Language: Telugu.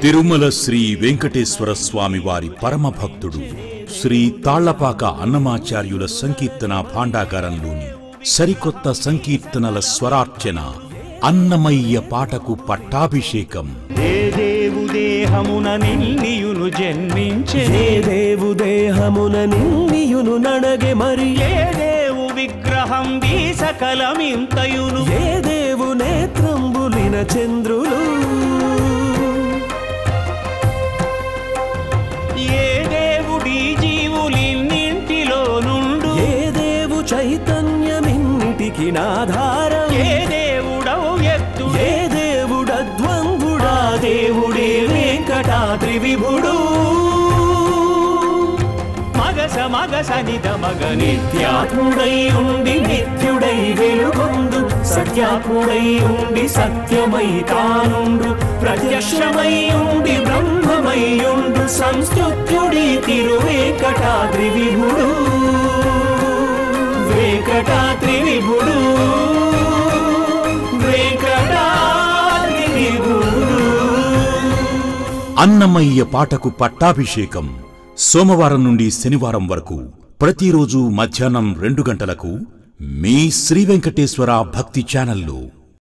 తిరుమల శ్రీ వెంకటేశ్వర స్వామి వారి పరమ భక్తుడు శ్రీ తాళ్లపాక అన్నమాచార్యుల సంకీర్తన భాండాగారంలోని సరికొత్త సంకీర్తనల స్వరార్చన అన్నమయ్య పాటకు పట్టాభిషేకం ఏ దేవు దేహమున నిన్నియును జన్మించే ఏ దేవు దేహమున నిన్నియును నడగే మరి ఏ దేవు విగ్రహం ఈ సకలమింతయును ఏ దేవు నేత్రంబులిన చంద్రులు ఏ దేవుడి జీవులిన్నింటిలో నుండు ఏ దేవు చైతన్యమిన్నిటికి నాధారం ఏ దేవుడవు ఎత్తు ఏ దేవుడద్వంగుడా దేవుడే వెంకటాద్రి విభుడు మగస మగస నిద మగని నిత్యాత్ముడై ఉండి నిత్యుడై వెలుగొందు సత్యాత్ముడై ఉండి సత్యమై తానుండు ప్రత్యక్షమై ఉండి బ్రహ్మమై ఉండు సంస్తుత్యుడి తిరువేంకటాద్రి విభుడు వెంకటాద్రి విభుడు వెంకటాద్రి విభుడు అన్నమయ్య పాటకు పట్టాభిషేకం సోమవారం నుండి శనివారం వరకు ప్రతిరోజు మధ్యాహ్నం రెండు గంటలకు మీ శ్రీ వెంకటేశ్వర భక్తి ఛానల్లో